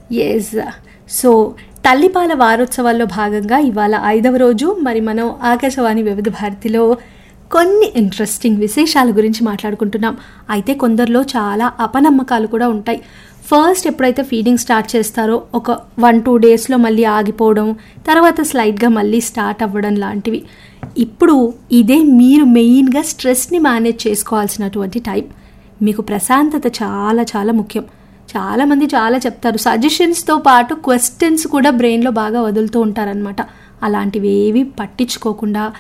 yes so తల్లిపాల వారోత్సవాల్లో భాగంగా ఇవాళ ఐదవ రోజు మరి మనం ఆకాశవాణి వివిధ భారతిలో కొన్ని ఇంట్రెస్టింగ్ విశేషాల గురించి మాట్లాడుకుంటున్నాం అయితే కొందరిలో చాలా అపనమ్మకాలు కూడా ఉంటాయి ఫస్ట్ ఎప్పుడైతే ఫీడింగ్ స్టార్ట్ చేస్తారో ఒక వన్ టూ డేస్లో మళ్ళీ ఆగిపోవడం తర్వాత స్లైడ్గా మళ్ళీ స్టార్ట్ అవ్వడం లాంటివి ఇప్పుడు ఇదే మీరు మెయిన్గా స్ట్రెస్ని మేనేజ్ చేసుకోవాల్సినటువంటి టైం మీకు ప్రశాంతత చాలా చాలా ముఖ్యం చాలామంది చాలా చెప్తారు సజెషన్స్తో పాటు క్వశ్చన్స్ కూడా బ్రెయిన్లో బాగా వదులుతూ ఉంటారనమాట అలాంటివి ఏవి పట్టించుకోకుండా